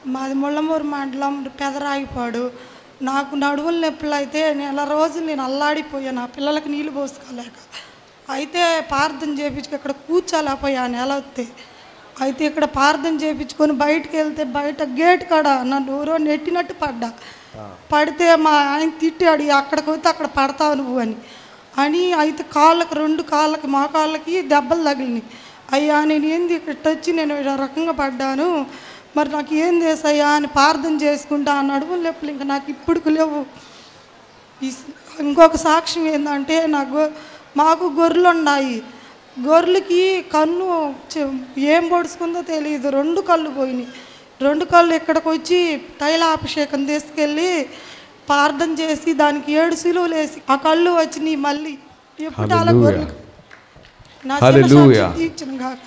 మాది ముళ్ళమూరు మండలం పెదరాగిపాడు నాకు నడువుల నొప్పులు అయితే నెల రోజులు నేను అల్లాడిపోయాను నా పిల్లలకి నీళ్ళు పోసుకోలేక అయితే ప్రార్థన చేయించుకు ఇక్కడ కూర్చోలేకపోయా నెల వస్తే అయితే ఇక్కడ ప్రార్థన చేయించుకొని బయటకు వెళ్తే బయట గేట్ కాడ నన్ను ఎవరో నెట్టినట్టు పడ్డా పడితే మా ఆయన తిట్టాడు అక్కడికి పోతే అక్కడ పడతావు నువ్వు అని అని అయితే కాళ్ళకి రెండు కాళ్ళకి మా కాళ్ళకి దెబ్బలు తగిలినాయి అయ్యా నేను ఏంది ఇక్కడ వచ్చి నేను ఇలా రకంగా పడ్డాను మరి నాకు ఏం చేసాయా అని ప్రార్థన చేసుకుంటా ఆ నడుములు నొప్పులు ఇంకా నాకు ఇప్పుడు లేవు ఈ స- ఇంకొక సాక్ష్యం ఏంటంటే నాకు మాకు గొర్రెలు ఉన్నాయి గొర్రెలకి కన్ను చె- ఏం పొడుచుకుందో తెలియదు రెండు కళ్ళు పోయినాయి రెండు కళ్ళు ఇక్కడికి వచ్చి తైలాభిషేకం తీసుకెళ్ళి ప్రార్థన చేసి దానికి ఏడు సిలువలు వేసి ఆ కళ్ళు వచ్చినాయి మళ్ళీ ఎప్పుడు అలా Hallelujah. గొర్రెలు నా చిన్న Hallelujah. సాక్ష్యం తీర్చును గాక